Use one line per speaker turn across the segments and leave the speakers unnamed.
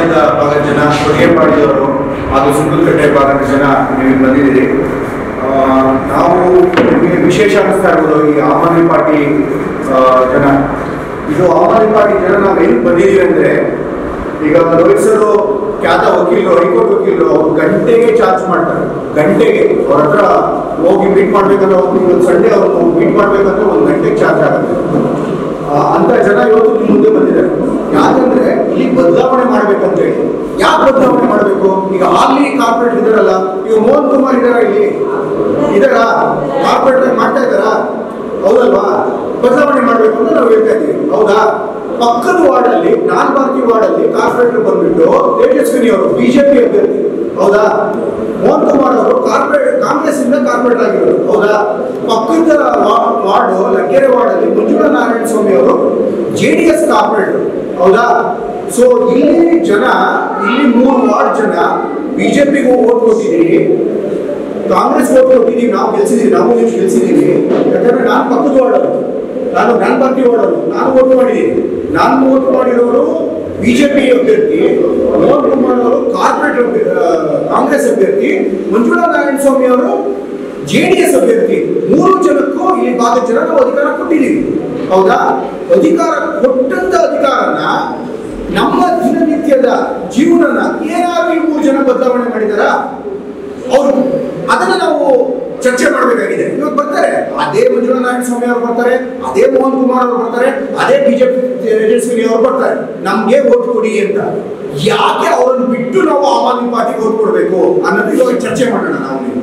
ಪಾಳ್ಯದ ಭಾಗದ ಜನ ಕೊಡುಗೆ ಪಾಳ್ಯದವರು ಹಾಗೂ ಸುಂಕದಕಟ್ಟೆ ಭಾಗದ ಜನ ನೀವು ಬಂದಿದ್ದೀರಿ ಆ, ನಾವು ನಿಮಗೆ ವಿಶೇಷ ಅನ್ನಿಸ್ತಾ ಇರ್ಬೋದು ಈ ಆಮ್ ಆದ್ಮಿ ಪಾರ್ಟಿ ಆ, ಜನ ಇದು ಆಮ್ ಆದ್ಮಿ ಪಾರ್ಟಿ ಜನ ನಾವು ಎಲ್ಲಿ ಬಂದಿದ್ದೀವಿ ಅಂದರೆ ಈಗ ರೋಹಿತ್ ಸರ್ ಖ್ಯಾತ ವಕೀಲರು ಹೈಕೋರ್ಟ್ ವಕೀಲರು ಅವ್ರು ಗಂಟೆಗೆ ಚಾರ್ಜ್ ಮಾಡ್ತಾರೆ ಗಂಟೆಗೆ ಅವ್ರ ಹತ್ರ ಹೋಗಿ ಮೀಟ್ ಮಾಡ್ಬೇಕಂದ್ರೆ ಒಂದು ಸಂಡೇ ಅವ್ರು ಮೀಟ್ ಮಾಡ್ಬೇಕಂದ್ರೆ ಒಂದು ಗಂಟೆಗೆ ಚಾರ್ಜ್ ಆಗುತ್ತೆ ಆ, ಅಂತ ಜನ ಇವತ್ತು ನಿಮ್ಮ ಮುಂದೆ ಬಂದಿದ್ದಾರೆ ಯಾಕಂದ್ರೆ ಇಲ್ಲಿ ಬದಲಾವಣೆ ಮಾಡ್ಬೇಕಂತ ಹೇಳಿ ಯಾಕೆ ಬದಲಾವಣೆ ಮಾಡಬೇಕು ಈಗ ಆರ್ಲಿ ಕಾರ್ಪೊರೇಟ್ ಇದಾರಲ್ಲ ಈಗ ಮೋಹನ್ ಕುಮಾರ್ ಇದಾರ ಇಲ್ಲಿ ಇದಾರ ಕಾರ್ಪೊರೇಟ್ ಮಾಡ್ತಾ ಇದ್ದಾರಾ ಹೌದಲ್ವಾ ಬದಲಾವಣೆ ಮಾಡಬೇಕು ಅಂತ ನಾವು ಹೇಳ್ತಾ ಇದ್ದೀವಿ ಹೌದಾ ಪಕ್ಕದ ವಾರ್ಡಲ್ಲಿ ನಾನ್ ಬಾರ್ಕಿ ವಾರ್ಡಲ್ಲಿ ಕಾರ್ಪೊರೇಟರ್ ಬಂದ್ಬಿಟ್ಟು ತೇಜಸ್ವಿನಿ ಅವರು ಬಿಜೆಪಿ ಅಭ್ಯರ್ಥಿ ಹೌದಾ ಮೋಹನ್ ಕುಮಾರ್ ಅವರು ಕಾರ್ಪೊರೇಟ್ ಕಾಂಗ್ರೆಸ್ ಇಂದ ಕಾರ್ಪೊರೇಟರ್ ಆಗಿರೋರು ಹೌದಾ ಪಕ್ಕದ ವಾ- ವಾರ್ಡು ಲಗ್ಗೆರೆ ವಾರ್ಡಲ್ಲಿ ಮಂಜುಳಾ ನಾರಾಯಣ ಸ್ವಾಮಿ ಅವರು ಜೆ ಡಿ ಎಸ್ ಕಾರ್ಪೊರೇಟರ್ ಹೌದಾ ಸೊ ಇಲ್ಲಿ ಜನ ಇಲ್ಲಿ ಮೂರು ವಾರ್ಡ್ ಜನ ಬಿಜೆಪಿಗೆ ಓಟ್ ಕೊಟ್ಟಿದ್ದೀರಿ ಕಾಂಗ್ರೆಸ್ ಓಟ್ ಕೊಟ್ಟಿದ್ದೀವಿ ನಾವು ಗೆಲ್ಸಿದೀವಿ ನಾವು ನೀವು ಗೆಲ್ಸಿದೀವಿ ಯಾಕಂದ್ರೆ ನಾನು ಪಕ್ಕದ ವಾರ್ಡರು ನಾನು ನಾನು ಪಾರ್ಟಿ ವಾರ್ಡರು ನಾನು ಓಟ್ ಮಾಡಿದ್ದೀನಿ ನಾನು ಓಟ್ ಮಾಡಿರೋರು ಬಿಜೆಪಿ ಅಭ್ಯರ್ಥಿ ಮೋಹನ್ ಕುಮಾರ್ ಅವರು ಕಾರ್ಪೊರೇಟ್ ಕಾಂಗ್ರೆಸ್ ಅಭ್ಯರ್ಥಿ ಮಂಜುಳಾ ನಾರಾಯಣ ಸ್ವಾಮಿ ಅವರು ಜೆ ಡಿ ಎಸ್ ಅಭ್ಯರ್ಥಿ ಮೂರು ಜನಕ್ಕೂ ಇಲ್ಲಿ ಭಾಗದ ಜನ ನಾವು ಅಧಿಕಾರ ಕೊಟ್ಟಿದ್ದೀವಿ ಹೌದಾ ಅಧಿಕಾರ ಕೊಟ್ಟಂತ ಅಧಿಕಾರನ ನಮ್ಮ ದಿನನಿತ್ಯದ ಜೀವನನ ಏನಾದ್ರು ಈ ಮೂರು ಜನ ಬದಲಾವಣೆ ಮಾಡಿದಾರಾ ಅವರು ಅದನ್ನ ನಾವು ಚರ್ಚೆ ಮಾಡಬೇಕಾಗಿದೆ ಇವಾಗ ಬರ್ತಾರೆ ಅದೇ ಮಂಜುಳಾ ನಾರಾಯಣ ಸ್ವಾಮಿ ಅವರು ಬರ್ತಾರೆ ಅದೇ ಮೋಹನ್ ಕುಮಾರ್ ಅವರು ಬರ್ತಾರೆ ಅದೇ ಬಿಜೆಪಿ ತೇಜಸ್ವಿನಿ ಅವರು ಬರ್ತಾರೆ ನಮ್ಗೆ ಓಟ್ ಕೊಡಿ ಅಂತ ಯಾಕೆ ಅವರನ್ನು ಬಿಟ್ಟು ನಾವು ಆಮ್ ಆದ್ಮಿ ಪಾರ್ಟಿಗೆ ಓಟ್ ಕೊಡಬೇಕು ಅನ್ನೋದು ಇವಾಗ ಚರ್ಚೆ ಮಾಡೋಣ ನಾವು ನೀವು.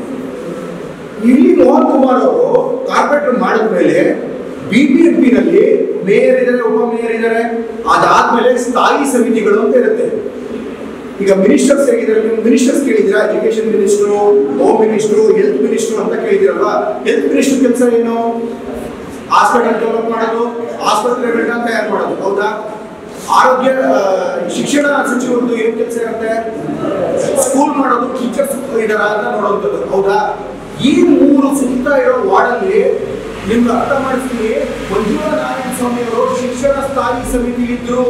ಇಲ್ಲಿ ಮೋಹನ್ ಕುಮಾರ್ ಅವರು ಕಾರ್ಪೊರೇಟರ್ ಮಾಡಿದ್ಮೇಲೆ ಬಿಬಿಎಂಪಿ ನಲ್ಲಿ ಮೇಯರ್ ಇದ್ದಾರೆ ಉಪ ಮೇಯರ್ ಇದ್ದಾರೆ ಅದಾದ್ಮೇಲೆ ಸ್ಥಾಯಿ ಸಮಿತಿಗಳು ಅಂತ ಇರುತ್ತೆ ಈಗ ಮಿನಿಸ್ಟರ್ಸ್ ಹೇಗಿದ್ದಾರೆ ನೀವು ಮಿನಿಸ್ಟರ್ಸ್ ಕೇಳಿದ್ದೀರಾ education minister home minister health minister ಅಂತ ಕೇಳಿದಿರಲ್ವಾ ಹೆಲ್ತ್ ಮಿನಿಸ್ಟರ್ ಕೆಲಸ ಏನು ಹಾಸ್ಪಿಟಲ್ ಡೆವಲಪ್ ಮಾಡೋದು ಆಸ್ಪತ್ರೆಗಳನ್ನ ತಯಾರು ಮಾಡೋದು ಹೌದಾ ಆರೋಗ್ಯ ಆ, ಶಿಕ್ಷಣ ಸಚಿವರದ್ದು ಏನ್ ಕೆಲಸ ಇರುತ್ತೆ ಸ್ಕೂಲ್ ಮಾಡೋದು ಟೀಚರ್ಸ್ ಇದಾರ ಅಂತ ನೋಡುವಂಥದ್ದು ಹೌದಾ ಈ ಮೂರು ಸುತ್ತ ಇರೋ ವಾರ್ಡಲ್ಲಿ ನಿಮ್ಗೆ ಅರ್ಥ ಮಾಡಿಸ್ತೀನಿ ಮಂಜುಳಾ ನಾರಾಯಣ ಸ್ವಾಮಿ ಅವರು ಶಿಕ್ಷಣ ಸ್ಥಾಯಿ ಸಮಿತಿ ಇದ್ರು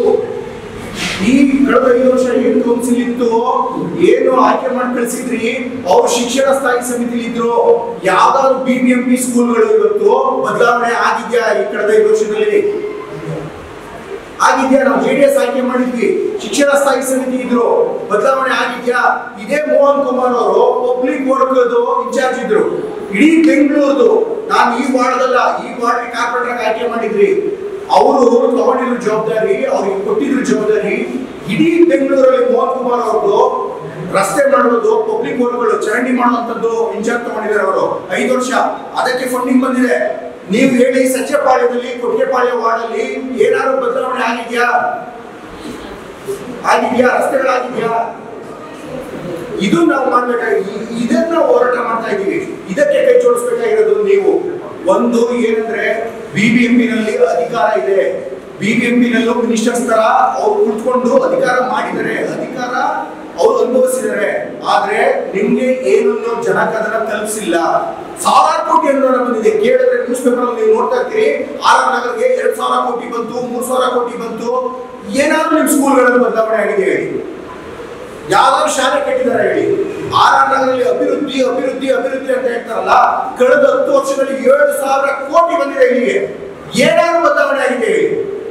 ಈ ಕಳೆದ ಐದು ವರ್ಷ ಏನ್ ಕೌನ್ಸಿಲ್ ಇತ್ತು ಏನು ಆಯ್ಕೆ ಮಾಡಿ ಕಳಿಸಿದ್ರಿ ಅವ್ರು ಶಿಕ್ಷಣ ಸ್ಥಾಯಿ ಸಮಿತಿಲಿ ಇದ್ರು ಯಾವ್ದಾದ್ರು ಬಿಬಿಎಂಪಿ ಸ್ಕೂಲ್ಗಳು ಇವತ್ತು ಬದಲಾವಣೆ ಆಗಿದ್ಯಾ ಈ ಕಳೆದ ಐದು ವರ್ಷದಲ್ಲಿ ಆಗಿದ್ಯಾ ನಾವು ಜೆಡಿಎಸ್ ಆಯ್ಕೆ ಮಾಡಿದ್ವಿ ಶಿಕ್ಷಣ ಸ್ಥಾಯಿ ಸಮಿತಿ ಇದ್ರು ಬದಲಾವಣೆ ಆಗಿದ್ಯಾ ಇದೇ ಮೋಹನ್ ಕುಮಾರ್ ಅವರು ಪಬ್ಲಿಕ್ ವರ್ಕ್ ಇನ್ಚಾರ್ಜ್ ಇದ್ರು ಇಡೀ ಬೆಂಗಳೂರದು ನಾನು ಈ ವಾರ್ಡದಲ್ಲ ಈ ವಾರ್ಡ್ ಕಾರ್ಪೊರೇಟರ್ ಆಯ್ಕೆ ಮಾಡಿದ್ರಿ ಅವರು ತಗೊಂಡಿರೋ ಜವಾಬ್ದಾರಿ ಅವ್ರಿಗೆ ಕೊಟ್ಟಿದ್ರು ಜವಾಬ್ದಾರಿ ಇಡೀ ಬೆಂಗಳೂರಲ್ಲಿ ಮೋಹನ್ ಕುಮಾರ್ ಅವ್ರದ್ದು ರಸ್ತೆ ಮಾಡೋದು ಪಬ್ಲಿಕ್ ವರ್ಕ್ಗಳು ಚರಂಡಿ ಮಾಡುವಂತದ್ದು ಇನ್ಚಾರ್ಜ್ ತಗೊಂಡಿದ್ದಾರೆ ಅವರು ಐದು ವರ್ಷ ಅದಕ್ಕೆ ಫಂಡಿಂಗ್ ಬಂದಿದೆ ನೀವು ಹೇಳಿ ಸಜ್ಜೆಪಾಳ್ಯದಲ್ಲಿ ಕೊಟ್ಟಿಗೆಪಾಳ್ಯ ವಾರ್ಡಲ್ಲಿ ಏನಾದ್ರು ಬದಲಾವಣೆ ಆಗಿದ್ಯಾ ಆಗಿದ್ಯಾ ರಸ್ತೆಗಳಾಗಿದ್ಯಾ ಇದು ನಾವು ಮಾಡ್ಬೇಕಾಗಿ ಇದನ್ನ ಹೋರಾಟ ಮಾಡ್ತಾ ಇದ್ದೀವಿ ಇದಕ್ಕೆ ಕೈ ಜೋಡಿಸ್ಬೇಕಾಗಿರೋದು ನೀವು ಒಂದು ಏನಂದ್ರೆ ಬಿಬಿಎಂಪಿ ನಲ್ಲಿ ಅಧಿಕಾರ ಇದೆ ಬಿಬಿಎಂಪಿ ನಲ್ಲೂ ಮಿನಿಸ್ಟರ್ಸ್ ತರ ಅವ್ರು ಕುತ್ಕೊಂಡು ಅಧಿಕಾರ ಮಾಡಿದ್ದಾರೆ ಅಧಿಕಾರ ಅವ್ರು ಅನುಭವಿಸಿದ್ದಾರೆ ಆದ್ರೆ ನಿಮ್ಗೆ ಏನನ್ನು ಜನಕ್ಕೆ ಅದನ್ನ ತಲುಪಿಸಿಲ್ಲ ಸಾವಿರಾರು ಕೋಟಿ ಅನುದಾನ ಬಂದಿದೆ ಕೇಳಿದ್ರೆ ನ್ಯೂಸ್ ಪೇಪರ್ ಅಲ್ಲಿ ನೀವು ನೋಡ್ತಾ ಇರ್ತೀರಿ ಆರ್ ಆರ್ ನಗರ್ಗೆ ಎರಡ್ ಸಾವಿರ ಕೋಟಿ ಬಂತು ಮೂರ್ ಸಾವಿರ ಕೋಟಿ ಬಂತು ಏನಾದ್ರೂ ನಿಮ್ ಸ್ಕೂಲ್ಗಳಲ್ಲಿ ಬದಲಾವಣೆ ಆಗಿದೆ ಹೇಳಿ ಯಾವ್ದಾದ್ರು ಶಾಲೆ ಕಟ್ಟಿದ್ದಾರೆ ಹೇಳಿ ಆರ್ ಆರ್ ನಗರಲ್ಲಿ ಅಭಿವೃದ್ಧಿ ಅಭಿವೃದ್ಧಿ ಅಭಿವೃದ್ಧಿ ಅಂತ ಹೇಳ್ತಾರಲ್ಲ ಕಳೆದ ಹತ್ತು ವರ್ಷದಲ್ಲಿ ಏಳು ಸಾವಿರ ಕೋಟಿ ಬಂದಿದೆ ಇಲ್ಲಿಗೆ ಏನಾದ್ರು ಬದಲಾವಣೆ ಆಗಿದೆ ಹೇಳಿ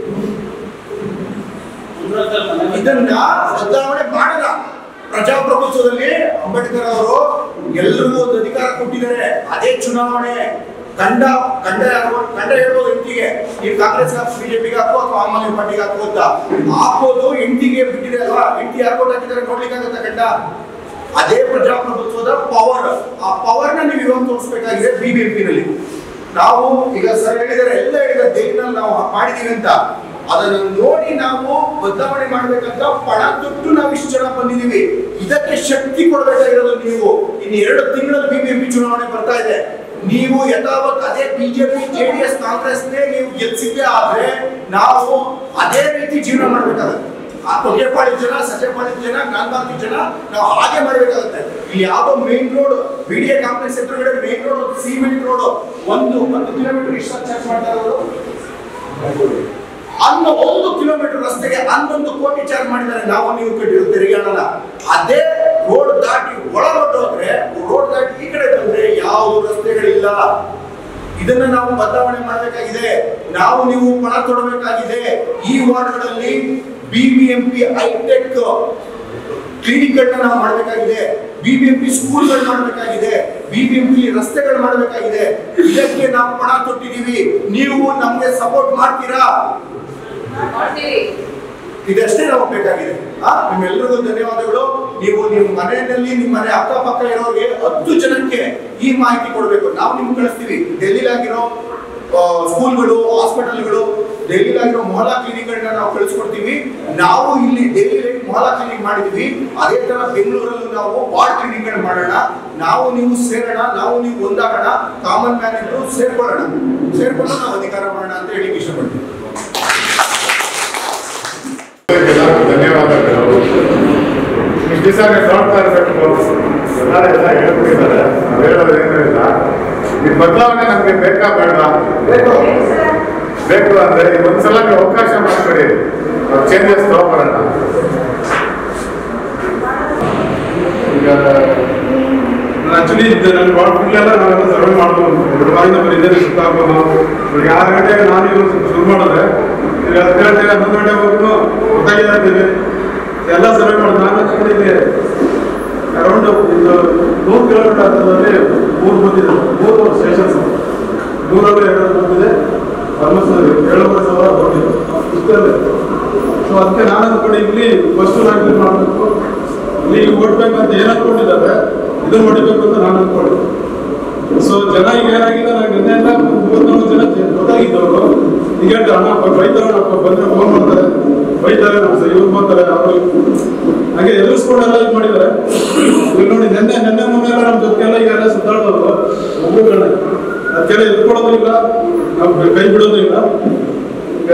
ಇದನ್ನ ಬದಲಾವಣೆ ಮಾಡಲ್ಲ ಪ್ರಜಾಪ್ರಭುತ್ವದಲ್ಲಿ ಅಂಬೇಡ್ಕರ್ ಅವರು ಎಲ್ರಿಗೂ ಒಂದು ಅಧಿಕಾರ ಕೊಟ್ಟಿದ್ದಾರೆ ಅದೇ ಚುನಾವಣೆ ಕಂಡ ಕಂಡ ಕಂಡ ಹೇಳ್ಬೋದು ಎಂಟಿಗೆ ನೀವು ಕಾಂಗ್ರೆಸ್ ಬಿಜೆಪಿಗೆ ಹಾಕೋ ಅಥವಾ ಆಮ್ ಆದ್ಮಿ ಪಾರ್ಟಿಗೆ ಹಾಕೋ ಅಂತ ಹಾಕೋದು ಎಂಟಿಗೆ ಬಿಟ್ಟಿದೆ ಅಲ್ವಾ ಎಂಟಿ ಯಾರು vote ಹಾಕಿದ್ದಾರೆ ನೋಡ್ಲಿಕ್ಕಾಗತ್ತ ಕಂಡ ಅದೇ ಪ್ರಜಾಪ್ರಭುತ್ವದ ಪವರ್ ಆ ಪವರ್ ನ ನೀವು ಇವಾಗ ತೋರಿಸ್ಬೇಕಾಗಿದೆ ಬಿಬಿಎಂಪಿ ನಲ್ಲಿ ನಾವು ಈಗ ಸರ್ ಹೇಳಿದ್ದಾರೆ ಎಲ್ಲ ಹೇಳಿದ್ದಾರೆ ದೆಹಲಿನಲ್ಲಿ ನಾವು ಮಾಡಿದೀವಿ ಅಂತ ಅದನ್ನು ನೋಡಿ ನಾವು ಬದಲಾವಣೆ ಮಾಡ್ಬೇಕಂತ ಪಣ ತೊಟ್ಟು ನಾವು ಇಷ್ಟು ಜನ ಬಂದಿದೀವಿ ಇದಕ್ಕೆ ಶಕ್ತಿ ಕೊಡಬೇಕಾಗಿರೋದು ನೀವು ಇನ್ನು ಎರಡು ತಿಂಗಳಲ್ಲಿ ಬಿಬಿಎಂಪಿ ಚುನಾವಣೆ ಬರ್ತಾ ಇದೆ ನೀವು ಯಥಾವತ್ ಅದೇ ಬಿಜೆಪಿ ಜೆಡಿಎಸ್ ಕಾಂಗ್ರೆಸ್ನೇ ನೀವು ಗೆಲ್ಸಿದ್ದೆ ಆದ್ರೆ ನಾವು ಅದೇ ರೀತಿ ಜೀವನ ಮಾಡ್ಬೇಕಾಗುತ್ತೆ ಆ ಕೊಗೆಪಾಳಿ ಜನ ಸಜ್ಜೆಪಾಳಿ ಜನ ಗಾಂಧಾರ್ತಿ ಜನ ನಾವು ಹಾಗೆ ಮಾಡಬೇಕಾಗುತ್ತೆ ಇಲ್ಲಿ ಯಾವ್ದೋ ಮೇನ್ ರೋಡ್ ಬಿಡಿಎ ಕಾಂಪ್ಲೆಕ್ಸ್ ಎದುರುಗಡೆ ಮೇನ್ ರೋಡ್ ಸಿಮೆಂಟ್ ರೋಡ್ ಒಂದು ಒಂದು ಕಿಲೋಮೀಟರ್ ಇಷ್ಟ ಚಾರ್ಜ್ ಮಾಡ್ತಾರೆ ಅವರು ಅನ್ನೋ ಒಂದು ಕಿಲೋಮೀಟರ್ ರಸ್ತೆಗೆ ಹನ್ನೊಂದು ಕೋಟಿ ಚಾರ್ಜ್ ಮಾಡಿದ್ದಾರೆ ನಾವು ನೀವು ಕಟ್ಟಿರೋ ತೆರಿಗೆ ಹಣನ ಅದೇ ರೋಡ್ ದಾಟಿ ಒಳಗೊಂಡೋದ್ರೆ ರೋಡ್ ದಾಟಿ ಈ ಕಡೆ ಬಂದ್ರೆ ಯಾವ ರಸ್ತೆಗಳಿಲ್ಲ ಇದನ್ನ ನಾವು ಬದಲಾವಣೆ ಮಾಡಬೇಕಾಗಿದೆ ನಾವು ನೀವು ಪಣ ತೊಡಬೇಕಾಗಿದೆ ಈ ವಾರ್ಡ್ಗಳಲ್ಲಿ ಬಿಬಿಎಂಪಿ ಹೈಟೆಕ್ ಕ್ಲಿನಿಕ್ಗಳನ್ನ ನಾವು ಮಾಡಬೇಕಾಗಿದೆ ಬಿಬಿಎಂಪಿ ಸ್ಕೂಲ್ಗಳು ಮಾಡಬೇಕಾಗಿದೆ ಬಿಬಿಎಂಪಿ ರಸ್ತೆಗಳು ಮಾಡಬೇಕಾಗಿದೆ ಇದಕ್ಕೆ ನಾವು ಪಣ ತೊಟ್ಟಿದೀವಿ ನೀವು ನಮ್ಗೆ ಸಪೋರ್ಟ್ ಮಾಡ್ತೀರಾ
ಮಾಡ್ತೀವಿ
ಇದಷ್ಟೇ ನಾವು ಬೇಕಾಗಿದೆ ಆ ನಿಮ್ಮೆಲ್ಲರಿಗೂ ಧನ್ಯವಾದಗಳು ನೀವು ನಿಮ್ಮ ಮನೆಯಲ್ಲಿ ನಿಮ್ಮ ಮನೆ ಅಕ್ಕಪಕ್ಕ ಇರೋರಿಗೆ ಹತ್ತು ಜನಕ್ಕೆ ಈ ಮಾಹಿತಿ ಕೊಡಬೇಕು ನಾವು ನಿಮ್ಗೆ ಕಳಿಸ್ತೀವಿ ಡೆಲ್ಲಿಲಾಗಿರೋ ಆ, ಸ್ಕೂಲ್ಗಳು ಹಾಸ್ಪಿಟಲ್ಗಳು ಡೆಲ್ಲಿಲಾಗಿರೋ ಮೊಹಲಾ ಕ್ಲಿನಿಕ್ಗಳನ್ನ ನಾವು ಕಳಿಸ್ಕೊಡ್ತೀವಿ ನಾವು ಇಲ್ಲಿ ಡೆಲ್ಲಿಲಿ ಮೊಹಲಾ ಕ್ಲಿನಿಕ್ ಮಾಡಿದ್ವಿ ಅದೇ ತರ ಬೆಂಗಳೂರಲ್ಲೂ ನಾವು ವಾರ್ಡ್ ಕ್ಲಿನಿಕ್ಗಳು ಮಾಡೋಣ ನಾವು ನೀವು ಸೇರೋಣ ನಾವು ನೀವು ಒಂದಾಗೋಣ ಕಾಮನ್ ಮ್ಯಾನ್ ಇದ್ರು ಸೇರ್ಕೊಳ್ಳೋಣ ಸೇರ್ಕೊಂಡು ನಾವು ಅಧಿಕಾರ ಮಾಡೋಣ ಅಂತ ಹೇಳಿ ಇಷ್ಟಪಡ್ತೀವಿ
ಎಲ್ಲರಿಗೂ ಧನ್ಯವಾದಗಳು ಇಷ್ಟು ದಿವಸ ನೋಡ್ತಾ ಇರಬೇಕು ಎಲ್ಲರೂ ಎಲ್ಲ ಹೇಳ್ಬಿಟ್ಟಿದ್ದಾರೆ ನಾವು ಹೇಳೋದು ಏನೂ ಇಲ್ಲ ಈ ಬದಲಾವಣೆ ನಮಗೆ ಬೇಕಾ ಬೇಡ ಬೇಕು ಅಂದ್ರೆ ಈ ಒಂದ್ಸಲ ನೀವು ಅವಕಾಶ ಮಾಡ್ಕೊಡಿ ಚೇಂಜಸ್ ತಗೊಂಬರೋಣ ಈಗ
ಆಕ್ಚುಲಿ ನನ್ನ ವಾಟ್ಸ್ಆಪ್ಲೆಲ್ಲ ನಾವೆಲ್ಲ ಸರ್ವೆ ಮಾಡ್ಬೋದು ಬೆಳಗಾವಿಂದ ಬರೀದೇ ಸುತ್ತಾಗ್ಬೋದು ಬೆಳಿಗ್ಗೆ ಆರು ಗಂಟೆಗೆ ನಾನು ಇವರು ಶುರು ಮಾಡಿದ್ರೆ ಈಗ ಹತ್ತು ಗಂಟೆ ಹನ್ನೊಂದು ಗಂಟೆವರೆಗೂ ಗೊತ್ತಾಗಿಲ್ಲ ಇದ್ದೀವಿ ಎಲ್ಲ ಸರ್ವೆ ಮಾಡೋದು ನಾನು ಅನ್ಕೊಂಡಿದ್ದೆ ಅರೌಂಡ್ ಇದು ನೂರು ಕಿಲೋಮೀಟರ್ ಹತ್ತಿರದಲ್ಲಿ ಮೂರು ಬಂದಿದೆ ಮೂರು ಸ್ಟೇಷನ್ಸ್ ನೂರಲ್ಲಿ ಎರಡು ಬಂದಿದೆ ಆಲ್ಮೋಸ್ಟ್ ಏಳುವರೆ ಸಾವಿರ ಬಂದಿದೆ ಇಷ್ಟಲ್ಲೇ ಸೊ ಅದಕ್ಕೆ ನಾನು ಅನ್ಕೊಂಡು ಇಲ್ಲಿ ಫಸ್ಟ್ ನಾನು ಇದು ಮಾಡಬೇಕು ಇಲ್ಲಿ ಓಡ್ಬೇಕಂತ ಏನ್ ಅನ್ಕೊಂಡಿದ್ದಾರೆ ಇದನ್ನ ಹೊಡಿಬೇಕು ಅಂತ ನಾನು ಅನ್ಕೊಂಡಿದ್ದೆ ಸೊ ಜನ ಈಗ ಏನಾಗಿದೆ ನನಗೆ ನಿನ್ನೆ ಎಲ್ಲ ಮೂವತ್ನಾಲ್ಕು ಜನ ಜ- ಗೊತ್ತಾಗಿದ್ದವರು ಈಗ ಹೇಳ್ತಾರೆ, ಅಣ್ಣ ಬ- ಬೈತಾರೆ ಅಣ್ಣ, ಬಂದ್ರೆ ಫೋನ್ ಮಾಡ್ತಾರೆ ಬೈತಾರೆ ನಮ್ಮ ಇವ್ರು ಬರ್ತಾರೆ ಅವರು ಹಾಗೆ ಎದುರಿಸ್ಕೊಂಡೆಲ್ಲ ಇದು ಮಾಡಿದ್ದಾರೆ ಈಗ ನೋಡಿ ನಿನ್ನೆ ನಿನ್ನೆ ಮೊನ್ನೆ ಎಲ್ಲ ನಮ್ಮ ಜೊತೆಗೆಲ್ಲ ಈಗ ಎಲ್ಲ ಸುತ್ತಾಡೋದು ಒಬ್ಬರುಗಳನ್ನ ಅದಕ್ಕೆಲ್ಲ ಎದ್ಕೊಳ್ಳೋದು ಇಲ್ಲ ನಾವು ಕೈ ಬಿಡೋದು ಇಲ್ಲ ಈಗ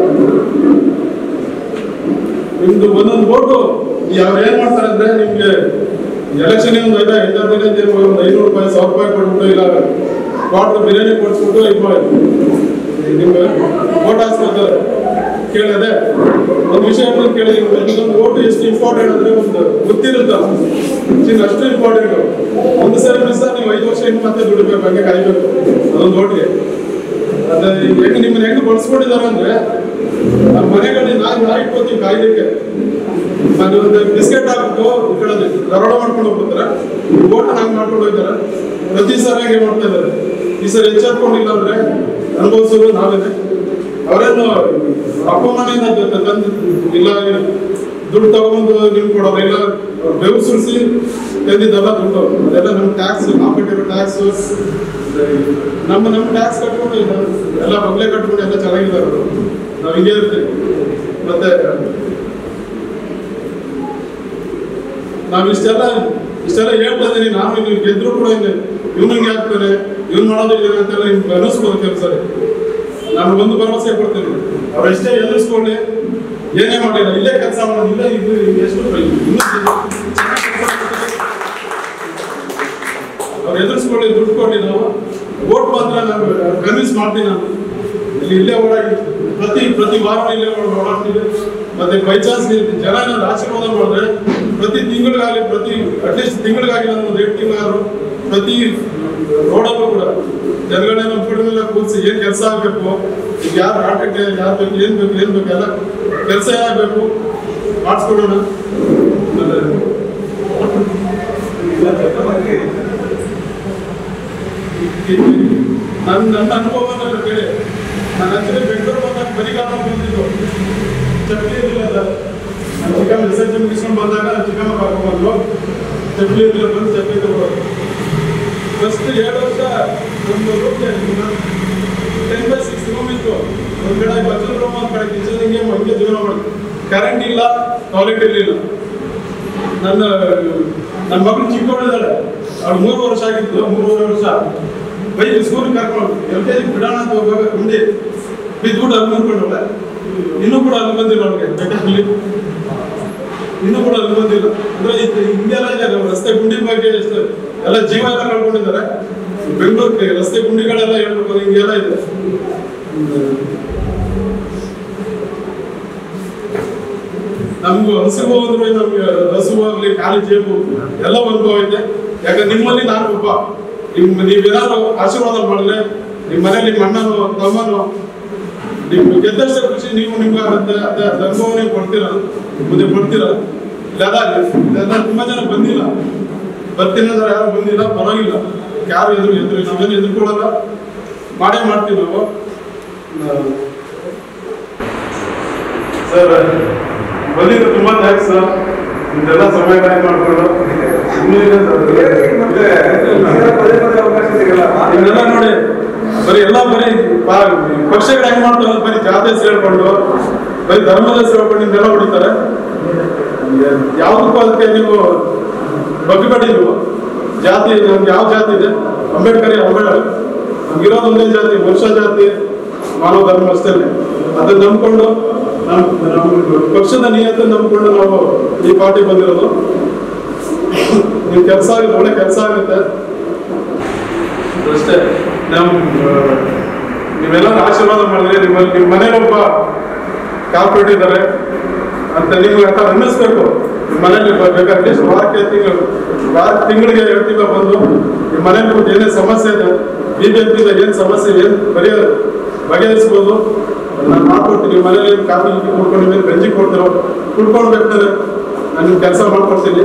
ನಿಮ್ದು ಒಂದೊಂದು ಓಟು ಅವ್ರು ಏನ್ ಮಾಡ್ತಾರೆ ಅಂದ್ರೆ ನಿಮ್ಗೆ ಎಲೆಕ್ಷನ್ ಒಂದು ಐದ ಐದಾರು ದಿನ ಇದೆ, ಒಂದು ಐನೂರು ರೂಪಾಯಿ ಸಾವಿರ ರೂಪಾಯಿ ಕೊಟ್ಬಿಟ್ಟು ಇಲ್ಲ ಕ್ವಾರ್ಟರ್ ಬಿರಿಯಾನಿ ಕೊಡ್ಸ್ಬಿಟ್ಟು ಇದು ಮಾಡಿ ನಿಮ್ಗೆ ಓಟ್ ಹಾಕ್ಸ್ಕೊತಾರೆ ಕೇಳಿದೆ ಒಂದು ವಿಷಯ ಹೇಳ್ತೀನಿ ಕೇಳಿ ಒಂದು ಓಟು ಎಷ್ಟು ಇಂಪಾರ್ಟೆಂಟ್ ಅಂದ್ರೆ ಒಂದು ಗೊತ್ತಿರುತ್ತಲ್ಲ ಚಿನ್ನ ಅಷ್ಟು ಇಂಪಾರ್ಟೆಂಟ್ ಒಂದು ಸರಿ ಮಿಸ್ ನೀವು ಐದು ವರ್ಷ ಇನ್ನು ಮತ್ತೆ ದುಡಿಬೇಕು ಹಂಗೆ ಕಾಯ್ಬೇಕು ಅದೊಂದು ಓಟ್ಗೆ ಅದೇ ಹೆಂಗ್ ನಿಮ್ಮನ್ನ ಹೆಂಗ್ ಬಳಸ್ಕೊಂಡಿದ್ದಾರೆ ಅಂದ್ರೆ ನಮ್ಮ ಮನೆಗಳಲ್ಲಿ ನಾಯಿ ನಾಯಿ ಇಟ್ಕೋತೀವಿ ಕಾಯ್ಲಿಕ್ಕೆ ಅದು ಒಂದು ಬಿಸ್ಕೆಟ್ ಹಾಕ್ಬಿಟ್ಟು ಈ ಕಡೆ ದರೋಡ ಮಾಡ್ಕೊಂಡು ಹೋಗ್ಬಿಡ್ತಾರೆ ಓಟ್ ಹಂಗ್ ಮಾಡ್ಕೊಂಡು ಹೋಗ್ತಾರೆ ಪ್ರತಿ ಸಲ ಹಂಗೆ ಮಾಡ್ತಾ ಇದ್ದಾರೆ ಈ ಸರಿ ಎಚ್ಚೆತ್ಕೊಂಡಿಲ್ಲ ಅಂದ್ರೆ ಅನುಭವಿಸೋದು ನಾವೇನೆ ಅವರೇನು ಅಪಮಾನದಿಂದ ತ- ತಂದು ಇಲ್ಲ ದುಡ್ಡು ತಗೊಂಡು ನಿಮ್ಗೆ ಕೊಡೋರು ಇಲ್ಲ ಬೆವರು ಸುರಿಸಿ ತಂದಿದ್ದಲ್ಲ ದುಡ್ಡು ಅದೆಲ್ಲ ನಮ್ಮ ಟ್ಯಾಕ್ಸ್ ನಾವು ಕಟ್ಟಿರೋ ಟ್ಯಾಕ್ಸ್ ನಮ್ಮ ನಮ್ಮ ಟ್ಯಾಕ್ಸ್ ಕಟ್ಕೊಂಡು ಇದು ಎಲ್ಲ ಬಗ್ಲೆ ಕಟ್ಕೊಂಡು ಎಲ್ಲ ಚೆನ್ನಾಗಿದ್ದಾರೆ ಅವರು ನಾವು ಹಿಂಗೆ ಇರ್ತೀವಿ ಮತ್ತೆ ನಾವು ಇಷ್ಟೆಲ್ಲ ಇಷ್ಟೆಲ್ಲ ಹೇಳ್ತಾ ಇದೀನಿ ನಾನು ನೀವು ಗೆದ್ರು ಕೂಡ ಹಿಂಗೆ ಇವ್ನಿಗೆ ಆಗ್ತಾನೆ ಇವ್ನು ಮಾಡೋದು ಇದೆ ಅಂತೆಲ್ಲ ನಿಮ್ಗೆ ಅನ್ನಿಸ್ಬೋದು ಕೆಲಸ ನಾನು ಒಂದು ಭರವಸೆ ಕೊಡ್ತೀನಿ ಅವ್ರು ಎಷ್ಟೇ ಎದುರಿಸ್ಕೊಳ್ಳಿ ಏನೇ ಮಾಡಿಲ್ಲ ಇಲ್ಲೇ ಕೆಲಸ ಮಾಡೋದು ಇಲ್ಲೇ ಇದು ಎಷ್ಟು ಇನ್ನೂ ಚೆನ್ನಾಗಿ ಕೆಲ್ಸ ಮಾಡ್ತಾರೆ. ಅವ್ರು ಎದುರಿಸ್ಕೊಳ್ಳಿ ದುಡ್ಡು ಕೊಡಿ ನಾವು ಓಟ್ ಮಾತ್ರ ನಾನು ಕನ್ವಿನ್ಸ್ ಮಾಡ್ತೀನಿ ನಾನು ಇಲ್ಲಿ ಇಲ್ಲೇ ಓಡಾಡಿ ಪ್ರತಿ ಪ್ರತಿ ವಾರ ಇಲ್ಲೇ ಓಡ್- ಓಡಾಡ್ತೀವಿ ಮತ್ತೆ ಬೈ ಚಾನ್ಸ್ ಜನ ಏನಾದ್ರು ಆಶೀರ್ವಾದ ಮಾಡಿದ್ರೆ ಪ್ರತಿ ತಿಂಗಳಿಗಾಗಲಿ ಪ್ರತಿ ಅಟ್ಲೀಸ್ಟ್ ತಿಂಗಳಿಗಾಗಲಿ ನಾನು ಒಂದು ಎರಡು ತಿಂಗಳಾದ್ರು ಪ್ರತಿ ರೋಡಲ್ಲೂ ಕೂಡ ಜನಗಳನ್ನ ನಮ್ಮ ಕಡೆಲ್ಲ ಕೂರಿಸಿ ಏನ್ ಕೆಲಸ ಆಗ್ಬೇಕು ಈಗ ಯಾರು ಆಟಕ್ಕೆ ಯಾರು ಬೇಕು ಏನ್ ಬೇಕು ಏನ್ ಬೇಕು ಎಲ್ಲ ಕೆಲಸ ಏನಾಗಬೇಕು ಮಾಡಿಸ್ಕೊಡೋಣ ನನ್ನ ನನ್ನ ಅನುಭವನ ಕೇಳಿ ನಾನು ಆಕ್ಚುಲಿ ಬೆಂಗಳೂರು ಬಂದಾಗ ಬರಿಗಾಲ ಬಂದಿದ್ದು ಚಪ್ಪಲಿ ಇರಲಿಲ್ಲ ಸರ್ ನಾನು ಚಿಕ್ಕಮ್ಮ ರಿಸರ್ಚ್ ಮುಗಿಸ್ಕೊಂಡು ಬಂದಾಗ ನಾನು ಚಿಕ್ಕಮ್ಮ ಕರ್ಕೊಂಡ್ಬಂದ್ರು ಚಪ್ಪಲಿ ಇರಲಿಲ್ಲ ಬಂದು ಚಪ್ಪಲಿ ತಗೊಳ್ಳೋದು ಫಸ್ಟ್ ಎರಡು ವರ್ಷ ಒಂದು room ten by six room ಇತ್ತು ಒಂದು ಕಡೆ ಬಚ್ಚಲ್ ರೂಮ್ ಒಂದು ಕಡೆ ಕಿಚನ್ ಹಿಂಗೆ ಹಂಗೆ ಜೀವನ ಮಾಡಿ ಕರೆಂಟ್ ಇಲ್ಲ ಟಾಯ್ಲೆಟ್ ಇರಲಿಲ್ಲ ನನ್ನ ನನ್ನ ಮಗಳು ಚಿಕ್ಕವಳಿದ್ದಾಳೆ ಅವಳು ಮೂರು ವರ್ಷ ಆಗಿತ್ತು ಮೂರುವರೆ ವರ್ಷ ಬೈಕ್ ಸ್ಕೂಲ್ ಕರ್ಕೊಂಡು ಎಲ್ ಕೆ ಜಿ ಬಿಡೋಣ ಅಂತ ಹೋಗುವಾಗ ಮುಂದೆ ಬಿದ್ದುಬಿಟ್ಟು ಅಲ್ಲಿ ಮುರ್ಕೊಂಡವಳೆ ಇನ್ನೂ ಕೂಡ ಅಲ್ಲಿ ಬಂದಿಲ್ಲ ಅವಳಿಗೆ ಬೆಟ್ಟದಲ್ಲಿ ಇನ್ನೂ ಕೂಡ ಅಲ್ಲಿ ಬಂದಿಲ್ಲ ಅಂದ್ರೆ ಇದು ಹಿಂಗೆಲ್ಲ ಇದೆ ನಮ್ಮ ರಸ್ತೆ ಗುಂಡಿ ಬಗ್ಗೆ ಎಷ್ಟು ಎಲ್ಲ ಜೀವ ಎಲ್ಲ ಕಳ್ಕೊಂಡಿದ್ದಾರೆ ಬೆಂಗಳೂರಿಗೆ ರಸ್ತೆ ಗುಂಡಿಗಳೆಲ್ಲ ಹೇಳ್ಬೇಕು ಹಿಂಗೆಲ್ಲ ಇದೆ ನಮ್ಗೆ ಹಸಿವು ಅಂದ್ರೆ ನಮ್ಗೆ ಹಸಿವು ಆಗ್ಲಿ ಖಾಲಿ ಜೇಬು ಎಲ್ಲ ಅನುಭವ ಐತೆ ಯಾಕಂದ್ರೆ ನಿಮ್ಮಲ್ಲಿ ನಾನು ಒಬ್ಬ ನಿಮ್ ನೀವೇನಾದ್ರು ಆಶೀರ್ವಾದ ಮಾಡಿದ್ರೆ ನಿಮ್ಮ ಮನೇಲಿ ನಿಮ್ಮ ಅಣ್ಣನು ತಮ್ಮನು ನಿಮ್ ಗೆದ್ದಷ್ಟೇ ಖುಷಿ ನೀವು ನಿಮ್ಗೆ ಅದ ಅದ ಅದ ಅನುಭವ ನೀವು ಕೊಡ್ತೀರ ಮುಂದೆ ಕೊಡ್ತೀರ ಇಲ್ಲ ಇದೆಲ್ಲ ತುಂಬಾ ಜನ ಬಂದಿಲ್ಲ ಬರ್ತೀನಿ ಅಂದ್ರೆ ಯಾರು ಬಂದಿಲ್ಲ ಪರವಾಗಿಲ್ಲ ಯಾರು ಎದುರು ಎದುರು ನಾವೇನು ಎದುರ್ಕೊಳ್ಳಲ್ಲ ಮಾಡೇ ಮಾಡ್ತೀವಿ ನಾವು ನಾವು- ಸರ್ ಬಂದಿದ್ದು ತುಂಬಾ ಥ್ಯಾಂಕ್ಸ್ ಸರ್ ಇದೆಲ್ಲ ಸಮಯ ಟೈಮ್ ಮಾಡ್ಕೊಂಡು ಇನ್ನೇನು ಸರ್? ಇದೆಲ್ಲ ನೋಡಿ ಬರೀ ಎಲ್ಲ ಬರೀ ಪಾ- ಪಕ್ಷಗಳು ಹೆಂಗ್ ಮಾಡ್ತಾರೆ ಅಂದ್ರೆ ಬರೀ ಜಾತಿ ಸೇರ್ಕೊಂಡು ಬರೀ ಧರ್ಮದ ಸೇರ್ಕೊಂಡು ಇದೆಲ್ಲ ಹೊಡಿತಾರೆ ಯಾವ್ದಕ್ಕೂ ಅದಕ್ಕೆ ನೀವು ಬಗ್ಗಬೇಡಿ ನೀವು ಜಾತಿ ನಮ್ಗೆ ಯಾವ ಜಾತಿ ಇದೆ ಅಂಬೇಡ್ಕರ್ ಅಂಬೇಡ್ಕರ್ ನಮ್ಗಿರೋದು ಒಂದೇ ಜಾತಿ ಮನುಷ್ಯ ಜಾತಿ ಮಾನವ ಧರ್ಮ ಅಷ್ಟೇ ಅದನ್ನ ನಂಬ್ಕೊಂಡು ನಮ್ ನಮ್ಮ ಪಕ್ಷದ ನಿಯತ ನಂಬ್ಕೊಂಡು ನಾವು ಈ ಪಾರ್ಟಿ ಬಂದಿರೋದು ನಿಮ್ ಕೆಲಸ ಆಗುತ್ತೆ ಒಳ್ಳೆ ಕೆಲಸ ಆಗುತ್ತೆ ಅಷ್ಟೇ ನಮ್ ಆ, ನೀವೆಲ್ಲರೂ ಆಶೀರ್ವಾದ ಮಾಡಿದ್ರೆ ನಿಮ್ಮ ನಿಮ್ಮ ಮನೇಲಿ ಒಬ್ಬ ಕಾರ್ಪೊರೇಟ್ ಇದ್ದಾರೆ ಅಂತ ನಿಮ್ಗೆ ಅಂತ ಅನ್ನಿಸ್ಬೇಕು ನಿಮ್ಮ ಮನೇಲಿ ಬೇಕಾದ್ರೆ ಅಟ್ಲೀಸ್ಟ್ ವಾರಕ್ಕೆ ತಿಂಗಳು ವಾರ ತಿಂಗಳಿಗೆ ಎರಡು ತಿಂಗಳು ಬಂದು ನಿಮ್ಮ ಮನೇಲಿ ಒಂದು ಏನೇ ಸಮಸ್ಯೆ ಇದೆ ಬಿ ಜೆ ಪಿಯಿಂದ ಏನು ಸಮಸ್ಯೆ ಏನು ಬರೆಯ ಬಗೆಹರಿಸ್ಬೋದು ನಾನು ಮಾಡ್ಕೊಡ್ತೀನಿ ನಿಮ್ಮ ಮನೇಲಿ ಏನ್ ಕಾಫಿ ಗೀಫಿ ಕುಡ್ಕೊಂಡು ಮೇಲೆ ಗಂಜಿ ಕೊಡ್ತಿರೋ ಕುಡ್ಕೊಂಡು ಬೇಕಾದ್ರೆ ನಾನು ನಿಮ್ಮ ಕೆಲಸ ಮಾಡ್ಕೊಡ್ತೀನಿ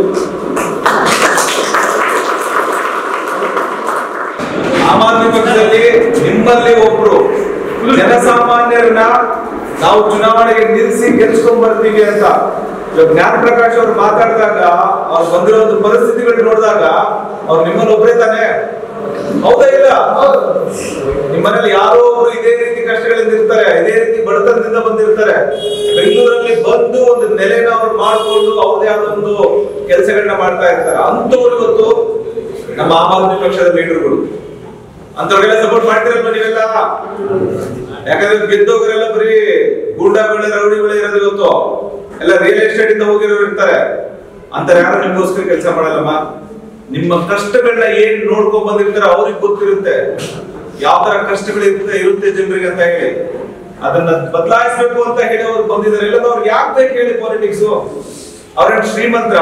ಆಮ್ ಆದ್ಮಿ ಪಕ್ಷದಲ್ಲಿ ನಿಮ್ಮಲ್ಲಿ ಒಬ್ರು ಜನಸಾಮಾನ್ಯರನ್ನ ನಾವು ಚುನಾವಣೆಗೆ ನಿಲ್ಲಿಸಿ ಗೆಲ್ಸ್ಕೊಂಡ್ ಬರ್ತೀವಿ ಅಂತ ಇವಾಗ ಜ್ಞಾನ ಪ್ರಕಾಶ್ ಅವರು ಮಾತಾಡಿದಾಗ ಅವ್ರು ಬಂದಿರೋ ಒಂದು ಪರಿಸ್ಥಿತಿಗಳು ನೋಡಿದಾಗ ಅವ್ರು ನಿಮ್ಮಲ್ಲಿ ಒಬ್ಬರೇ ತಾನೆ ಹೌದಾ ಇಲ್ಲ ನಿಮ್ಮನೇಲಿ ಯಾರೋ ಒಬ್ರು ಇದೇ ರೀತಿ ಕಷ್ಟಗಳಿಂದ ಇರ್ತಾರೆ ಇದೇ ರೀತಿ ಬಡತನದಿಂದ ಬಂದಿರ್ತಾರೆ ಬೆಂಗಳೂರಲ್ಲಿ ಬಂದು ಒಂದು ನೆಲೆನ ಅವ್ರು ಮಾಡ್ಕೊಂಡು ಅವ್ರದೇ ಆದ ಒಂದು ಕೆಲಸಗಳನ್ನ ಮಾಡ್ತಾ ಇರ್ತಾರೆ ಅಂತವ್ರು ಇವತ್ತು ನಮ್ಮ ಆಮ್ ಆದ್ಮಿ ಪಕ್ಷದ ಲೀಡರ್ಗಳು ಅಂತವ್ರಿಗೆಲ್ಲ ಸಪೋರ್ಟ್ ಮಾಡ್ತಿರಲ್ವ ನೀವೆಲ್ಲ ಯಾಕಂದ್ರೆ ಗೆದ್ದೋಗರೆಲ್ಲ ಬರೀ ಗೂಂಡಾಗಳೇ ರೌಡಿಗಳೇ ಇರೋದು ಇವತ್ತು ಎಲ್ಲ ರಿಯಲ್ ಎಸ್ಟೇಟ್ ಇಂದ ಹೋಗಿರೋರು ಇರ್ತಾರೆ ಅಂತಾರೆ ಯಾರು ನಿಮ್ಗೋಸ್ಕರ ಕೆಲಸ ಮಾಡಲ್ಲಮ್ಮ ನಿಮ್ಮ ಕಷ್ಟಗಳನ್ನ ಏನ್ ನೋಡ್ಕೊಂಡ್ ಬಂದಿರ್ತಾರೆ ಅವ್ರಿಗೆ ಗೊತ್ತಿರುತ್ತೆ ಯಾವ ತರ ಕಷ್ಟಗಳು ಇರುತ್ತೆ ಇರುತ್ತೆ ಜನರಿಗೆ ಅಂತ ಹೇಳಿ ಅದನ್ನ ಬದಲಾಯಿಸ್ಬೇಕು ಅಂತ ಹೇಳಿ ಅವ್ರು ಬಂದಿದ್ದಾರೆ ಇಲ್ಲ ಅವ್ರಿಗೆ ಯಾಕೆ ಬೇಕು ಹೇಳಿ ಪಾಲಿಟಿಕ್ಸ್ ಅವ್ರೇನ್ ಶ್ರೀಮಂತರ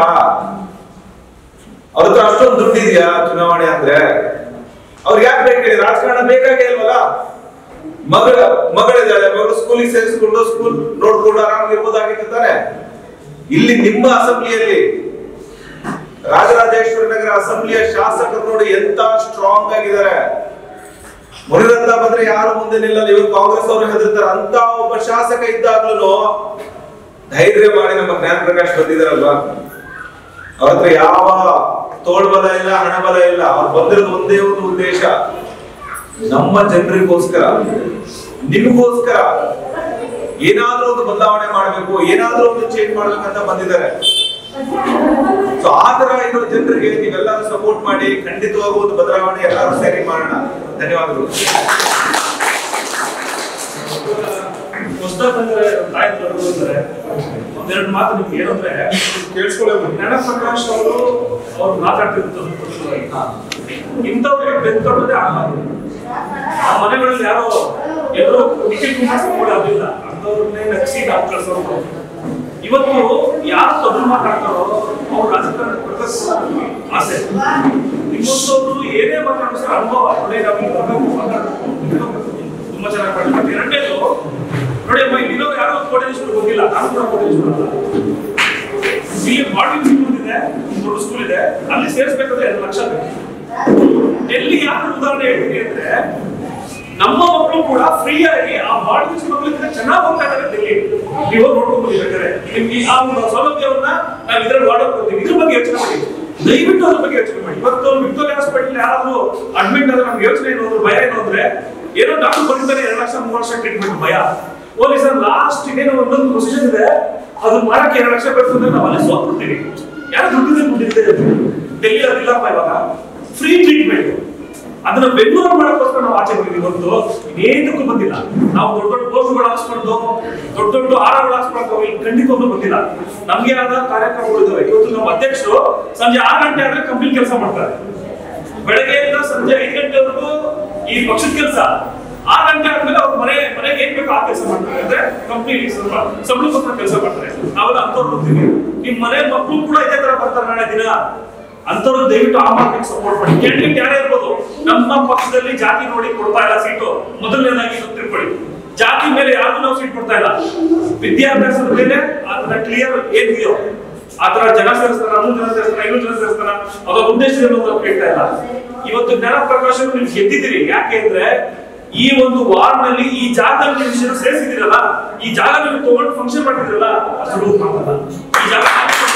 ಅವ್ರ ಹತ್ರ ಅಷ್ಟೊಂದು ದುಡ್ಡು ಇದೆಯಾ ಚುನಾವಣೆ ಅಂದ್ರೆ ಅವ್ರಿಗೆ ಯಾಕೆ ಬೇಕು ಹೇಳಿ ರಾಜಕಾರಣ ಬೇಕಾಗೇ ಇಲ್ವಲ್ಲ ಮಗಳ ಮಗಳಿದ್ದಾಳೆ ಮಗಳು ಸ್ಕೂಲಿಗೆ ಸೇರಿಸ್ಕೊಂಡು ಸ್ಕೂಲ್ ನೋಡ್ಕೊಂಡು ಆರಾಮಾಗಿರ್ಬೋದಾಗಿತ್ತು ತಾನೆ ಇಲ್ಲಿ ನಿಮ್ಮ ಅಸೆಂಬ್ಲಿಯಲ್ಲಿ ರಾಜರಾಜೇಶ್ವರಿ ನಗರ ಅಸೆಂಬ್ಲಿಯ ಶಾಸಕರು ನೋಡಿ ಎಂತ ಸ್ಟ್ರಾಂಗ್ ಆಗಿದ್ದಾರೆ ಮುನಿರತ್ನ ಬಂದ್ರೆ ಯಾರು ಮುಂದೆ ನಿಲ್ಲಲ್ಲ ಇವರು ಕಾಂಗ್ರೆಸ್ ಅವರು ಹೆದರ್ತಾರೆ ಅಂತ ಒಬ್ಬ ಶಾಸಕ ಇದ್ದಾಗ್ಲೂ ಧೈರ್ಯ ಮಾಡಿ ನಮ್ಮ ಜ್ಞಾನ ಪ್ರಕಾಶ್ ಬಂದಿದಾರಲ್ವಾ ಅವ್ರ ಹತ್ರ ಯಾವ ತೋಳ್ಬಲ ಇಲ್ಲ ಹಣಬಲ ಇಲ್ಲ ಅವ್ರು ಬಂದಿರೋದು ಒಂದೇ ಒಂದು ಉದ್ದೇಶ ನಮ್ಮ ಜನರಿಗೋಸ್ಕರ ನಿಮಗೋಸ್ಕರ ಏನಾದ್ರೂ ಒಂದು ಬದಲಾವಣೆ ಮಾಡಬೇಕು ಏನಾದ್ರೂ ಒಂದು ಚೇಂಜ್ ಮಾಡ್ಬೇಕಂತ ಬಂದಿದ್ದಾರೆ ಸೊ ಆ ತರ ಇರೋ ಜನರಿಗೆ ನೀವೆಲ್ಲರೂ ಸಪೋರ್ಟ್ ಮಾಡಿ ಖಂಡಿತವಾಗೂ ಒಂದು ಬದಲಾವಣೆ ಎಲ್ಲರೂ ಸೇರಿ ಮಾಡೋಣ ಧನ್ಯವಾದಗಳು
ಹೊಸದಾದ್ರೆ ನಾಯಕರು ಇದ್ದಾರೆ ಒಂದೆರಡು ಮಾತು ನಿಮ್ಗೆ ಏನಂದ್ರೆ
ಕೇಳಿಸ್ಕೊಳ್ಳೋ
ಜ್ಞಾನ ಪ್ರಕಾಶ್ ಅವರು ಅವ್ರು ಮಾತಾಡ್ತಿರ್ತಾರೆ ಇಂಥವ್ರಿಗೆ ಬೆಂತೊಡದೆ ಆಗಲ್ಲ ಆ ಮನೆಗಳಲ್ಲಿ ಯಾರೋ ಎಲ್ಲರೂ ನಿಖಿಲ್ ಕುಮಾರಸ್ವಾಮಿ ಆಗಿಲ್ಲ ಅಂಥವ್ರನ್ನೇ ನಗಿಸಿ ನಾವು ಕಳ್ಸೋರು ಇವತ್ತು ಯಾರು ತೊಡರು ಮಾತಾಡ್ತಾರೋ ಅವ್ರು ರಾಜಕಾರಣ ಬರ್ಬೇಕು ಆಸೆ ನಿಮ್ಮಂಥವ್ರು ಏನೇ ಮಾತಾಡೋ ಸರ್ ಅನುಭವ ಒಳ್ಳೆ ನಾವು ಇಲ್ಲಿ ಬರ್ಬೇಕು ಮಾತಾಡ್ಬೇಕು ತಿಳ್ಕೊಬೇಕು. ತುಂಬಾ ಚೆನ್ನಾಗಿ ಮಾಡಿದ್ರು ಎರಡನೇದು ನೋಡಿ ಅಮ್ಮ ಇಲ್ಲಿರೋ ಯಾರೋ ಕೋಟೇಶ್ವರ ಗೊತ್ತಿಲ್ಲ ನಾನು ಕೂಡ ಕೋಟೇಶ್ವರ ಅಲ್ಲ ಇಲ್ಲಿ ಮಾಡಲಿಂಗ್ ಸ್ಕೂಲ್ ಇದೆ ದೊಡ್ಡ ಸ್ಕೂಲ್ ಇದೆ ಅಲ್ಲಿ ಸೇರಿಸ್ಬೇಕಾದ್ರೆ ಎರಡು ಲಕ್ಷ ಬೇಕು ಡೆಲ್ಲಿ ಯಾಕೆ ಉದಾಹರಣೆ ಹೇಳ್ತೀನಿ ಅಂದ್ರೆ ನಮ್ಮ ಮಕ್ಕಳು ಕೂಡ ಫ್ರೀ ಆಗಿ ಆ ಬಾರ್ಡಿಂಗ್ ಮಕ್ಕಳಿಂದ ಚೆನ್ನಾಗಿ ಹೋಗ್ತಾ ಇದ್ದಾರೆ ಡೆಲ್ಲಿ ನೀವು ನೋಡ್ಕೊಂಡು ಬಂದಿರ್ಬೇಕಾದ್ರೆ ನಿಮ್ಗೆ ಆ ಒಂದು ಸೌಲಭ್ಯವನ್ನ ನಾವು ಇದ್ರಲ್ಲಿ ವಾಡಕ್ ಕೊಡ್ತೀವಿ ಇದ್ರ ಬಗ್ಗೆ ಯೋಚನೆ ಮಾಡಿ ದಯವಿಟ್ಟು ಅದ್ರ ಬಗ್ಗೆ ಯೋಚನೆ ಮಾಡಿ ಇವತ್ತು ವಿಕ್ಟೋರಿಯಾ ಹಾಸ್ಪಿಟಲ್ ಯಾರಾದ್ರೂ ಅಡ್ಮಿಟ್ ಆದ್ರೆ ನಮ್ಗೆ ಯೋಚನೆ ಏನು ಅಂದ್ರೆ ಭಯ ಏನು ಅಂದ್ರೆ ಏನೋ ಡಾಕ್ಟರ್ ಬಂದಿದ್ದಾರೆ ಎರಡು ಲಕ್ಷ ಮೂರು ಲಕ್ಷ ಟ್ರೀಟ್ಮೆಂಟ್ ಭಯ ಓಲಿ ಸರ್ ಲಾಸ್ಟ್ ಇನ್ನೇನು ಒಂದೊಂದು ಪ್ರೊಸೀಜರ್ ಇದೆ ಅದು ಮಾಡಕ್ಕೆ ಎರಡು ಲಕ್ಷ ಬೇಕು ಅಂದ್ರೆ ನಾವು ಅಲ್ಲೇ ಸೋತ್ಬಿಡ್ತೀವಿ ಯಾರು ದುಡ್ಡಿದೆ ದುಡ್ಡಿದೆ ಡೆಲ್ಲಿ ಅದಿಲ್ಲಪ್ಪ ಇವಾಗ ಫ್ರೀ ಟ್ರೀಟ್ಮೆಂಟ್ ಅದನ್ನ ಬೆಂಗಳೂರು ಮಾಡೋಕ್ಕೋಸ್ಕರ ನಾವು ಆಚೆ ಬಂದಿದ್ದೀವಿ ಹೊರತು ಇನ್ನೇನಕ್ಕೂ ಬಂದಿಲ್ಲ ನಾವು ದೊಡ್ಡ ದೊಡ್ಡ ಪೋಸ್ಟ್ಗಳು ಹಾಕ್ಸ್ಕೊಂಡು ದೊಡ್ಡ ದೊಡ್ಡ ಆರಗಳು ಹಾಕ್ಸ್ಕೊಂಡು ಇಲ್ಲಿ ಖಂಡಿತವಾಗ್ಲೂ ಬಂದಿಲ್ಲ ನಮ್ಗೆ ಆದ ಕಾರ್ಯಕ್ರಮಗಳು ಇದಾವೆ ಇವತ್ತು ನಮ್ಮ ಅಧ್ಯಕ್ಷರು ಸಂಜೆ ಆರು ಗಂಟೆ ಆದ್ರೆ ಕಂಪ್ನಿ ಕೆಲಸ ಮಾಡ್ತಾರೆ ಬೆಳಗ್ಗೆಯಿಂದ ಸಂಜೆ ಐದು ಗಂಟೆವರೆಗೂ ಈ ಪಕ್ಷದ ಕೆಲಸ ಆರು ಗಂಟೆ ಆದ್ಮೇಲೆ ಅವ್ರ ಮನೆ ಮನೆಗೆ ಏನ್ ಬೇಕೋ ಆ ಕೆಲಸ ಮಾಡ್ತಾರೆ ಅಂದ್ರೆ ಕಂಪ್ನಿ ಸ್ವಲ್ಪ ಸಂಬಳಕ್ಕೋಸ್ಕರ ಕೆಲಸ ಮಾಡ್ತಾರೆ ನಾವೆಲ್ಲ ಅಂತವ್ರು ಹೋಗ್ತೀವಿ ನಿಮ್ ಮನೆ ಮಕ್ಕಳು ಕೂಡ ಇದೇ ತರ ಬರ್ತಾರೆ ನಾಳೆ ದಿನ ಅಂತವ್ರು ದಯವಿಟ್ಟು ಆ ಮಾರ್ಕೆಟ್ ಸಪೋರ್ಟ್ ಮಾಡಿ ಕ್ಯಾಂಡಿಡೇಟ್ ಯಾರೇ ಇರ್ಬೋದು ನಮ್ಮ ಪಕ್ಷದಲ್ಲಿ ಜಾತಿ ನೋಡಿ ಕೊಡ್ತಾ ಇಲ್ಲ ಸೀಟು ಮೊದಲನೇದಾಗಿ ಇದು ತಿಳ್ಕೊಳ್ಳಿ ಜಾತಿ ಮೇಲೆ ಯಾರಿಗೂ ನಾವು ಸೀಟ್ ಕೊಡ್ತಾ ಇಲ್ಲ ವಿದ್ಯಾಭ್ಯಾಸದ ಮೇಲೆ ಅದನ್ನ ಕ್ಲಿಯರ್ ಏನಿದೆಯೋ ಆತರ ಜನ ಸೇರಿಸ್ತಾರ ಮೂರು ಜನ ಸೇರಿಸ್ತಾರ ಐನೂರು ಜನ ಸೇರಿಸ್ತಾರ ಅದರ ಉದ್ದೇಶದಲ್ಲಿ ನಾವು ಕೇಳ್ತಾ ಇಲ್ಲ ಇವತ್ತು ಜ್ಞಾನ ಪ್ರಕಾಶ ನೀವು ಗೆದ್ದಿದ್ದೀರಿ ಯಾಕೆ ಅಂದ್ರೆ ಈ ಒಂದು ವಾರ್ಡ್ನಲ್ಲಿ ಈ ಜಾಗದಲ್ಲಿ ನೀವು ವಿಷಯ ಸೇರಿಸಿದಿರಲ್ಲ ಈ ಜಾಗ ನೀವು ತಗೊಂಡು ಫಂಕ್ಷನ್ ಮಾಡಿದಿರಲ್ಲ ಅಷ್ಟು ಮಾತಲ್ಲ ಈ ಜಾಗ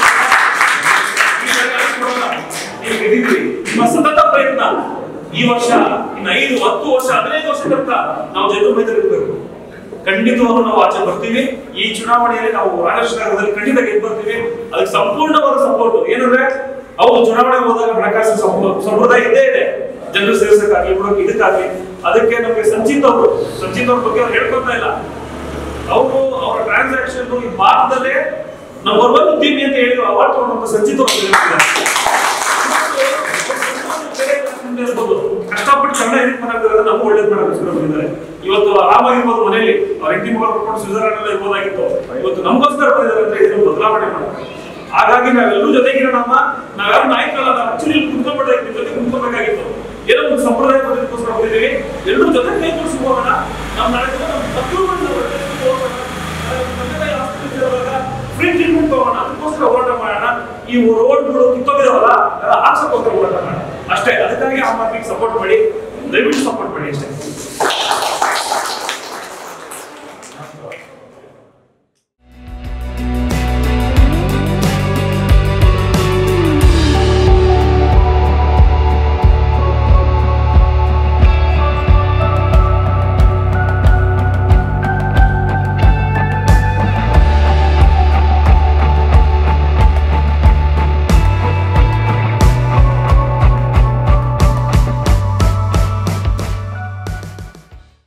ಈ ಜಾಗ ಯಾರಿಗೂ ಕೊಡಲ್ಲ. ನೀವು ಗೆದ್ದಿದ್ದೀರಿ ನಿಮ್ಮ ಸತತ ಪ್ರಯತ್ನ ಈ ವರ್ಷ ಇನ್ನು ಐದು ಹತ್ತು ವರ್ಷ ಹದಿನೈದು ವರ್ಷ ತನಕ ನಾವು ಜೈಲು ಮೈತ್ರಿರ್ಬೇಕು ಖಂಡಿತವಾಗ್ಲೂ ನಾವು ಆಚೆ ಬರ್ತೀವಿ ಈ ಚುನಾವಣೆಯಲ್ಲಿ ನಾವು ರಾಜನಗರದಲ್ಲಿ ಖಂಡಿತ ಗೆದ್ದು ಬರ್ತೀವಿ ಅದಕ್ಕೆ ಸಂಪೂರ್ಣವಾದ ಸಪೋರ್ಟ್ ಏನಂದ್ರೆ ಅವು ಚುನಾವಣೆಗೆ ಹೋದಾಗ ಹಣಕಾಸಿನ ಸಂಪ- ಸಂಪ್ರದಾಯ ಇದ್ದೇ ಇದೆ ಜನರು ಸೇರಿಸಕ್ಕಾಗ್ಲಿ ಬಿಡೋಕೆ ಇದಕ್ಕಾಗ್ಲಿ ಅದಕ್ಕೆ ನಮಗೆ ಸಂಚಿತ್ ಅವರು ಸಂಚಿತ್ ಅವ್ರ ಬಗ್ಗೆ ಅವ್ರು ಹೇಳ್ಕೊತಾ ಇಲ್ಲ ಅವರು ಅವರ ಟ್ರಾನ್ಸಾಕ್ಷನ್ ಈ ಭಾರತದಲ್ಲೇ ನಂಬರ್ ಒನ್ ಉದ್ಯಮಿ ಅಂತ ಹೇಳಿ ಅವಾರ್ಡ್ ತಗೊಂಡು ಸಂಚಿತ್ ಅವರು ಹೇಳಿದ್ದಾರೆ. ಇರ್ಬೋದು. ಕಷ್ಟಪಟ್ಟು ಕನ್ನಡ ಹೆಂಗ್ ಮಾಡಾಕ್ತಾರೆ ನಮ್ಮ ಒಳ್ಳೇದ್ ಮಾಡೋದಕ್ಕೋಸ್ಕರ ಬಂದಿದ್ದಾರೆ ಇವತ್ತು ಆರಾಮಾಗಿರ್ಬೋದು ಮನೆಯಲ್ಲಿ ಅವ್ರ ಹೆಂಡತಿ ಮಗಳು ಕರ್ಕೊಂಡು ಸ್ವಿಟ್ಜರ್ಲ್ಯಾಂಡ್ ಎಲ್ಲ ಇರ್ಬೋದಾಗಿತ್ತು ಇವತ್ತು ನಮಗೋಸ್ಕರ ಬಂದಿದ್ದಾರೆ ಅಂತ ಇದನ್ನು ಬದಲಾವಣೆ ಮಾಡ್ತಾರೆ ಹಾಗಾಗಿ ನಾವೆಲ್ಲರೂ ಜೊತೆಗಿರೋಣಮ್ಮ ನಾವ್ಯಾರು ನಾಯಕರಲ್ಲ ನಾವು ಆಕ್ಚುಲಿ ಕುತ್ಕೊಂಡ್ಬಿಡ್ಬೇಕು ನಿಮ್ ಜೊತೆ ಕುತ್ಕೋಬೇಕಾಗಿತ್ತು ಏನೋ ಒಂದು ಸಂಪ್ರದಾಯ ಪದ್ಧತಿಗೋಸ್ಕರ ಬಂದಿದ್ದೀವಿ ಎಲ್ಲರೂ ಜೊತೆ ಕೈ ಜೋಡಿಸಿ ಹೋಗೋಣ ನಮ್ಮ ನಾಳೆ ದಿನ ನಮ್ಮ ಮಕ್ಕಳುಗಳನ್ನ ಒಳ್ಳೆ ರೀತಿಯಲ್ಲಿ ಹೋಗೋಣ. ತಂದೆ ತಾಯಿ ಆಸ್ಪತ್ರೆಗೆ ಇರುವಾಗ ಫ್ರೀ ಟ್ರೀಟ್ಮೆಂಟ್ ತಗೋಣ ಅದಕ್ಕೋಸ್ಕರ ಹೋರಾಟ ಮಾಡೋಣ ಈ ರೋಡ್ಗಳು ಕಿತ್ತೋಗಿದಾವಲ್ಲ ಅದೆಲ್ಲ ಹಾಕ್ಸಕ್ಕೋಸ್ಕರ ಹೋರಾಟ ಮಾಡೋಣ ಅಷ್ಟೇ ಅದಕ್ಕಾಗಿ ಆ ಮಾತಿಗೆ ಸಪೋರ್ಟ್ ಮಾಡಿ ದಯವಿಟ್ಟು ಸಪೋರ್ಟ್ ಮಾಡಿ ಅಷ್ಟೇ